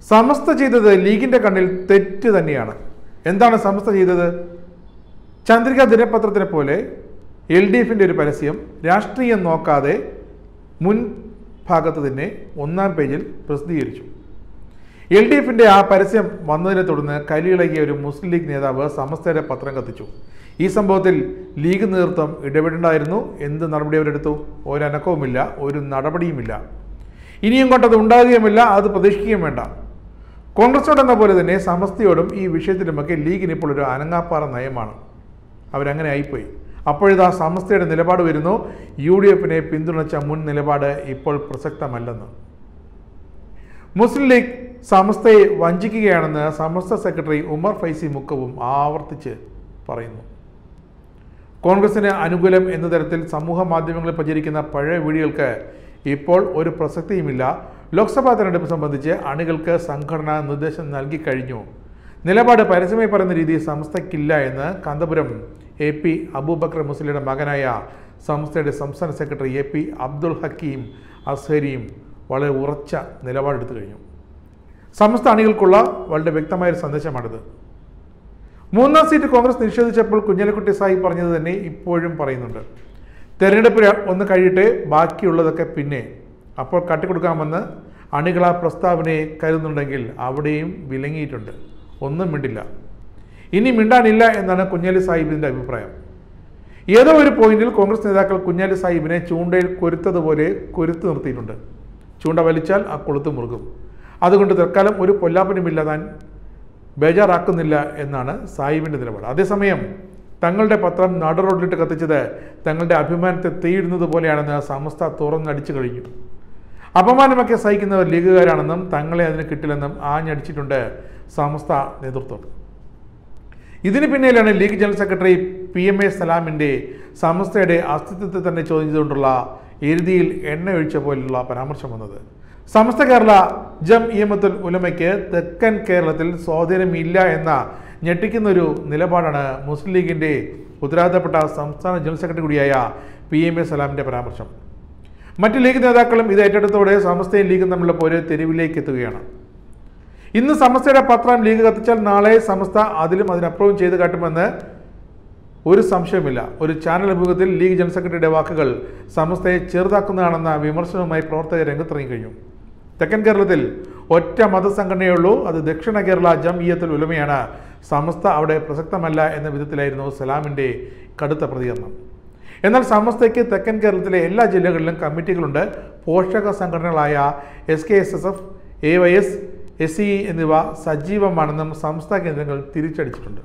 സമസ്ത ചെയ്തത് ലീഗിന്റെ കണ്ണിൽ തെറ്റ് തന്നെയാണ് എന്താണ് സമസ്ത ചെയ്തത് ചന്ദ്രിക ദിനപത്രത്തിനെ പോലെ എൽ ഡി എഫിൻ്റെ ഒരു പരസ്യം രാഷ്ട്രീയം നോക്കാതെ മുൻ ഭാഗത്ത് തന്നെ ഒന്നാം പേജിൽ പ്രസിദ്ധീകരിച്ചു എൽ ഡി എഫിൻ്റെ ആ പരസ്യം വന്നതിനെ തുടർന്ന് കലിയിളകിയ ഒരു മുസ്ലിം ലീഗ് നേതാവ് സമസ്തയുടെ പത്രം കത്തിച്ചു ഈ സംഭവത്തിൽ ലീഗ് നേതൃത്വം ഇടപെടേണ്ടായിരുന്നു എന്ത് നടപടി അവരെടുത്തു ഒരനക്കവുമില്ല ഒരു നടപടിയുമില്ല ഇനിയും കൊണ്ടത് ഉണ്ടാകുകയുമില്ല അത് പ്രതീക്ഷിക്കുകയും വേണ്ട കോൺഗ്രസോടെന്ന പോലെ തന്നെ സമസ്തയോടും ഈ വിഷയത്തിലുമൊക്കെ ലീഗിന് ഇപ്പോൾ ഒരു അനങ്ങാപ്പാറ നയമാണ് അവരങ്ങനെ ആയിപ്പോയി അപ്പോഴിതാ സമസ്തയുടെ നിലപാട് വരുന്നു യു ഡി എഫിനെ പിന്തുണച്ച മുൻ നിലപാട് ഇപ്പോൾ പ്രസക്തമല്ലെന്ന് മുസ്ലിം ലീഗ് സമസ്തയെ വഞ്ചിക്കുകയാണെന്ന് സമസ്ത സെക്രട്ടറി ഉമർ ഫൈസി മുക്കവും ആവർത്തിച്ച് പറയുന്നു കോൺഗ്രസിന് അനുകൂലം എന്ന തരത്തിൽ സമൂഹ മാധ്യമങ്ങളിൽ പ്രചരിക്കുന്ന പഴയ വീഡിയോകൾക്ക് ഇപ്പോൾ ഒരു പ്രസക്തിയുമില്ല ലോക്സഭാ തെരഞ്ഞെടുപ്പ് സംബന്ധിച്ച് അണികൾക്ക് സംഘടന നിർദ്ദേശം നൽകി കഴിഞ്ഞു നിലപാട് പരസ്യമായി പറയുന്ന രീതി സംസ്ഥയ്ക്കില്ല എന്ന് കാന്തപുരം എ പി അബൂബക്കർ മുസ്ലിയുടെ മകനായ സംസ്ഥയുടെ സംസ്ഥാന secretary A P Abdul Hakeem അസ്ഹരിയും വളരെ ഉറച്ച നിലപാടെടുത്തു കഴിഞ്ഞു സമസ്ത അണികൾക്കുള്ള വളരെ വ്യക്തമായ ഒരു സന്ദേശമാണിത് മൂന്നാം സീറ്റ് കോൺഗ്രസ് നിഷേധിച്ചപ്പോൾ കുഞ്ഞാലിക്കുട്ടി സാഹിബ് പറഞ്ഞത് തന്നെ ഇപ്പോഴും പറയുന്നുണ്ട് തെരഞ്ഞെടുപ്പ് ഒന്ന് കഴിയട്ടെ ബാക്കിയുള്ളതൊക്കെ പിന്നെ അപ്പോൾ കാട്ടിക്കൊടുക്കാമെന്ന് അണികൾ ആ പ്രസ്താവനയെ കരുതുന്നുണ്ടെങ്കിൽ അവിടെയും വിലങ്ങിയിട്ടുണ്ട് ഒന്നും മിണ്ടില്ല ഇനി മിണ്ടാനില്ല എന്നാണ് കുഞ്ഞാലി സാഹിബിൻ്റെ അഭിപ്രായം ഏതോ ഒരു പോയിന്റിൽ കോൺഗ്രസ് നേതാക്കൾ കുഞ്ഞാലി സാഹിബിനെ ചൂണ്ടയിൽ കൊരുത്തതുപോലെ കൊരുത്തു നിർത്തിയിട്ടുണ്ട് ചൂണ്ട വലിച്ചാൽ ആ കൊളുത്ത് മുറുകും അതുകൊണ്ട് തൽക്കാലം ഒരു പൊല്ലാപ്പനുമില്ല താൻ ബേജാറാക്കുന്നില്ല എന്നാണ് സാഹിബിൻ്റെ നിലപാട് അതേസമയം തങ്ങളുടെ പത്രം നട റോഡിലിട്ട് കത്തിച്ചത് തങ്ങളുടെ അഭിമാനത്തെ തീയിടുന്നത് പോലെയാണെന്ന് സമസ്ത തുറന്നടിച്ചു കഴിഞ്ഞു അപമാനമൊക്കെ സഹിക്കുന്നവർ ലീഗുകാരാണെന്നും തങ്ങളെ അതിന് കിട്ടില്ലെന്നും ആഞ്ഞടിച്ചിട്ടുണ്ട് സമസ്ത നേതൃത്വം ഇതിന് പിന്നിലാണ് League general secretary P M A സലാമിൻ്റെ സമസ്തയുടെ അസ്തിത്വത്തെ തന്നെ ചോദ്യം ചെയ്തുകൊണ്ടുള്ള എരുതിയിൽ എണ്ണ ഒഴിച്ച പോലുള്ള പരാമർശം വന്നത് സമസ്ത കേരള ജം ഇയമത്തുൽ ഉലമയ്ക്ക് തെക്കൻ കേരളത്തിൽ സ്വാധീനമില്ല എന്ന ഞെട്ടിക്കുന്ന ഒരു നിലപാടാണ് മുസ്ലിം ലീഗിൻ്റെ ഉത്തരവാദിത്തപ്പെട്ട സംസ്ഥാന ജനറൽ സെക്രട്ടറി കൂടിയായ പി എം എ സലാമിൻ്റെ പരാമർശം മറ്റ് ലീഗ് നേതാക്കളും ഇത് ഏറ്റെടുത്തോടെ സമസ്തയും ലീഗും തമ്മിലുള്ള പോര് തെരുവിലേക്ക് എത്തുകയാണ് ഇന്ന് സമസ്തയുടെ പത്രം ലീഗ് കത്തിച്ചാൽ നാളെ സമസ്ത അതിലും അതിനപ്പുറവും ചെയ്ത് കാട്ടുമെന്ന് ഒരു സംശയമില്ല ഒരു ചാനൽ അഭിമുഖത്തിൽ ലീഗ് ജനറൽ സെക്രട്ടറിയുടെ വാക്കുകൾ സമസ്തയെ ചെറുതാക്കുന്നതാണെന്ന വിമർശനവുമായി പ്രവർത്തകർ രംഗത്തിറങ്ങി കഴിഞ്ഞു തെക്കൻ കേരളത്തിൽ ഒറ്റ മതസംഘടനയേ ഉള്ളൂ അത് ദക്ഷിണ കേരള ജംഇയ്യത്തുൽ ഉലമയാണ് സമസ്ത അവിടെ പ്രസക്തമല്ല എന്ന വിധത്തിലായിരുന്നു സലാമിൻ്റെ കടുത്ത പ്രതികരണം എന്നാൽ സമസ്തയ്ക്ക് തെക്കൻ കേരളത്തിലെ എല്ലാ ജില്ലകളിലും കമ്മിറ്റികളുണ്ട് പോഷക സംഘടനകളായ S K S S F A Y S S C എന്നിവ സജീവമാണെന്നും സംസ്ഥാന കേന്ദ്രങ്ങൾ തിരിച്ചടിച്ചിട്ടുണ്ട്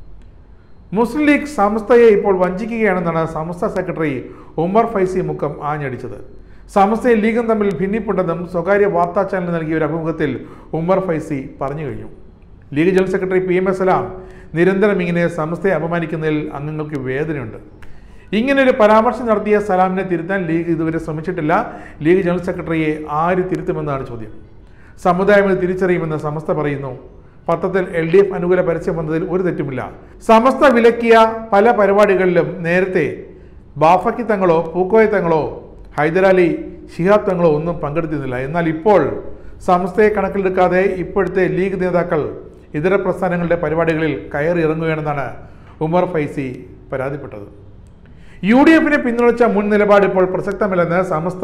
മുസ്ലിം ലീഗ് സംസ്ഥയെ ഇപ്പോൾ വഞ്ചിക്കുകയാണെന്നാണ് സംസ്ഥ സെക്രട്ടറി ഉമർ ഫൈസി മുക്കം ആഞ്ഞടിച്ചത് സമസ്തയും ലീഗും തമ്മിൽ ഭിന്നിപ്പുണ്ടെന്നും സ്വകാര്യ വാർത്താ ചാനൽ നൽകിയ ഒരു അഭിമുഖത്തിൽ ഉമർ ഫൈസി പറഞ്ഞു കഴിഞ്ഞു League general secretary P M S Salam നിരന്തരം ഇങ്ങനെ സംസ്ഥയെ അപമാനിക്കുന്നതിൽ അംഗങ്ങൾക്ക് വേദനയുണ്ട് ഇങ്ങനെ ഒരു പരാമർശം നടത്തിയ സലാമിനെ തിരുത്താൻ ലീഗ് ഇതുവരെ ശ്രമിച്ചിട്ടില്ല ലീഗ് ജനറൽ സെക്രട്ടറിയെ ആര് തിരുത്തുമെന്നാണ് ചോദ്യം സമുദായം ഇത് തിരിച്ചറിയുമെന്ന് സമസ്ത പറയുന്നു പത്രത്തിൽ എൽ ഡി എഫ് അനുകൂല പരസ്യം വന്നതിൽ ഒരു തെറ്റുമില്ല സമസ്ത വിലക്കിയ പല പരിപാടികളിലും നേരത്തെ ബാഫക്കി തങ്ങളോ പൂക്കോയ തങ്ങളോ ഹൈദരാലി ശിഹാബ് തങ്ങളോ ഒന്നും പങ്കെടുത്തിരുന്നില്ല എന്നാൽ ഇപ്പോൾ സമസ്തയെ കണക്കിലെടുക്കാതെ ഇപ്പോഴത്തെ ലീഗ് നേതാക്കൾ ഇതര പ്രസ്ഥാനങ്ങളുടെ പരിപാടികളിൽ കയറി ഇറങ്ങുകയാണെന്നാണ് ഉമർ ഫൈസി പരാതിപ്പെട്ടത് യു ഡി എഫിനെ പിന്തുണച്ച മുൻ നിലപാട് ഇപ്പോൾ പ്രസക്തമല്ലെന്ന് സമസ്ത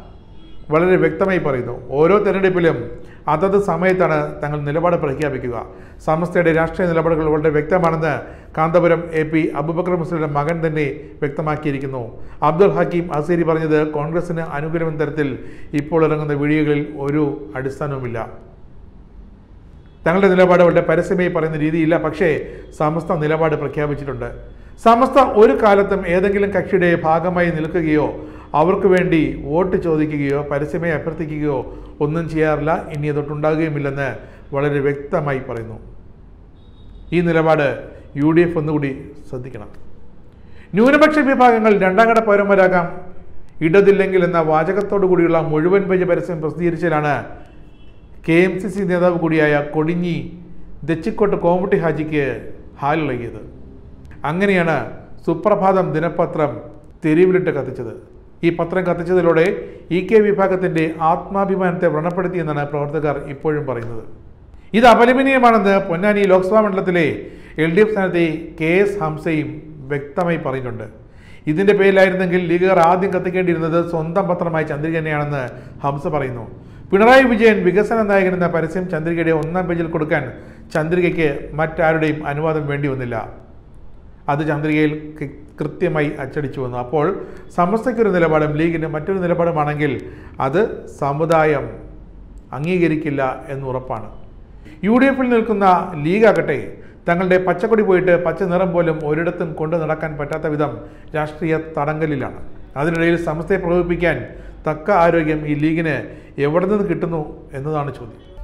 വളരെ വ്യക്തമായി പറയുന്നു ഓരോ തെരഞ്ഞെടുപ്പിലും അതത് സമയത്താണ് തങ്ങൾ നിലപാട് പ്രഖ്യാപിക്കുക സമസ്തയുടെ രാഷ്ട്രീയ നിലപാടുകൾ വളരെ വ്യക്തമാണെന്ന് കാന്തപുരം എ പി അബുബക്കർ മുസ്ലിയുടെ മകൻ തന്നെ വ്യക്തമാക്കിയിരിക്കുന്നു അബ്ദുൽ ഹക്കീം അസീരി പറഞ്ഞത് കോൺഗ്രസിന് അനുകൂലമെന്ന തരത്തിൽ ഇപ്പോൾ ഇറങ്ങുന്ന വീഡിയോകളിൽ ഒരു അടിസ്ഥാനവുമില്ല തങ്ങളുടെ നിലപാട് വളരെ പരസ്യമായി പറയുന്ന രീതിയില്ല പക്ഷേ സമസ്ത നിലപാട് പ്രഖ്യാപിച്ചിട്ടുണ്ട് സമസ്ത ഒരു കാലത്തും ഏതെങ്കിലും കക്ഷിയുടെ ഭാഗമായി നിൽക്കുകയോ അവർക്ക് വേണ്ടി വോട്ട് ചോദിക്കുകയോ പരസ്യമായി അഭ്യർത്ഥിക്കുകയോ ഒന്നും ചെയ്യാറില്ല ഇനി അതൊട്ടുണ്ടാകുകയുമില്ലെന്ന് വളരെ വ്യക്തമായി പറയുന്നു ഈ നിലപാട് യു ഡി എഫ് ഒന്നുകൂടി ശ്രദ്ധിക്കണം ന്യൂനപക്ഷ വിഭാഗങ്ങൾ രണ്ടാം കട പൗരന്മാരാകാം ഇടതില്ലെങ്കിൽ എന്ന വാചകത്തോടു കൂടിയുള്ള മുഴുവൻ പേജ് പരസ്യം പ്രസിദ്ധീകരിച്ചതിലാണ് കെ എം സി സി നേതാവ് കൂടിയായ കൊടിഞ്ഞി ദച്ചിക്കോട്ട് കോമുട്ടി ഹാജിക്ക് ഹാലിളകിയത് അങ്ങനെയാണ് സുപ്രഭാതം ദിനപത്രം തെരുവിലിട്ട് കത്തിച്ചത് ഈ പത്രം കത്തിച്ചതിലൂടെ ഇ കെ വിഭാഗത്തിന്റെ ആത്മാഭിമാനത്തെ വ്രണപ്പെടുത്തിയെന്നാണ് പ്രവർത്തകർ ഇപ്പോഴും പറയുന്നത് ഇത് അപലപനീയമാണെന്ന് പൊന്നാനി ലോക്സഭാ മണ്ഡലത്തിലെ എൽ ഡി എഫ് സ്ഥാനാർത്ഥി കെ എസ് ഹംസയും വ്യക്തമായി പറഞ്ഞിട്ടുണ്ട് ഇതിന്റെ പേരിലായിരുന്നെങ്കിൽ ലീഗുകാർ ആദ്യം കത്തിക്കേണ്ടിയിരുന്നത് സ്വന്തം പത്രമായ ചന്ദ്രിക തന്നെയാണെന്ന് ഹംസ പറയുന്നു പിണറായി വിജയൻ വികസന നായകൻ എന്ന പരസ്യം ചന്ദ്രികയുടെ ഒന്നാം പേജിൽ കൊടുക്കാൻ ചന്ദ്രികയ്ക്ക് മറ്റാരുടെയും അനുവാദം വേണ്ടി വന്നില്ല അത് ചന്ദ്രികയിൽ കൃ- കൃത്യമായി അച്ചടിച്ചു വന്നു അപ്പോൾ സമസ്തയ്ക്കൊരു നിലപാടും ലീഗിന് മറ്റൊരു നിലപാടുമാണെങ്കിൽ അത് സമുദായം അംഗീകരിക്കില്ല എന്ന് ഉറപ്പാണ് യു ഡി എഫിൽ നിൽക്കുന്ന ലീഗാകട്ടെ തങ്ങളുടെ പച്ചക്കൊടി പോയിട്ട് പച്ച നിറം പോലും ഒരിടത്തും കൊണ്ടു നടക്കാൻ പറ്റാത്ത വിധം രാഷ്ട്രീയ തടങ്കലിലാണ് അതിനിടയിൽ സമസ്തയെ പ്രകോപിപ്പിക്കാൻ തക്ക ആരോഗ്യം ഈ ലീഗിന് എവിടെ നിന്ന് കിട്ടുന്നു എന്നതാണ് ചോദ്യം